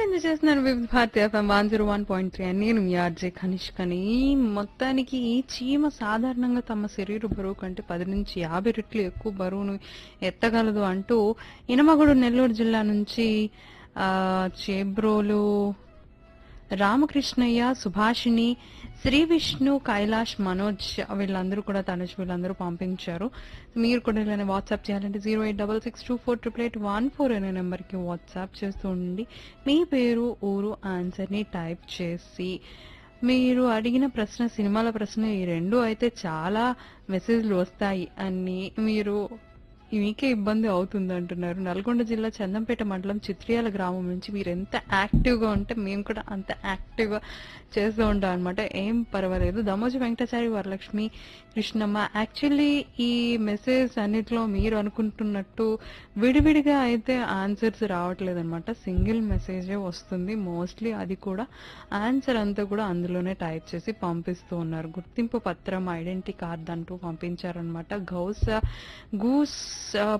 enjoy చేస్తున్నాను Vividh Bharati FM one zero one point three అని నేను మీ ఆర్జే కనిష్కని మొత్తానికి ఈ చీమ సాధారణంగా తమ శరీర బరువు కంటే పది నుంచి యాభై రెట్లు ఎక్కువ బరువును ఎత్తగలదు అంటూ ఇనమగుడు నెల్లూరు జిల్లా నుంచి ఆ చేబ్రోలు రామకృష్ణయ్య సుభాషిణి శ్రీ విష్ణు కైలాష్ మనోజ్ వీళ్ళందరూ కూడా తనుజ్ వీళ్ళందరూ పంపించారు మీరు కూడా ఇలా వాట్సాప్ చేయాలంటే zero eight double six two four triple eight one four అనే నెంబర్కి వాట్సాప్ చేస్తూ ఉండండి మీ పేరు ఊరు ఆన్సర్ని టైప్ చేసి మీరు అడిగిన ప్రశ్న సినిమాల ప్రశ్న ఈ రెండు అయితే చాలా మెసేజ్లు వస్తాయి అని మీరు మీకే ఇబ్బంది అవుతుంది అంటున్నారు నల్గొండ జిల్లా చందంపేట మండలం చిత్రియాల గ్రామం నుంచి మీరు ఎంత యాక్టివ్గా ఉంటే మేము కూడా అంత యాక్టివ్గా చేస్తూ ఉంటాం అనమాట ఏం పర్వాలేదు దమోజి వెంకటాచారి వరలక్ష్మి కృష్ణమ్మ యాక్చువల్లీ ఈ మెసేజ్ అన్నిట్లో మీరు అనుకుంటున్నట్టు విడివిడిగా అయితే ఆన్సర్స్ రావట్లేదు అనమాట సింగిల్ మెసేజే వస్తుంది మోస్ట్లీ అది కూడా ఆన్సర్ అంతా కూడా అందులోనే టైప్ చేసి పంపిస్తూ ఉన్నారు గుర్తింపు పత్రం ఐడెంటిటీ కార్డ్ అంటూ పంపించారనమాట గౌస్ గూస్ ఆ,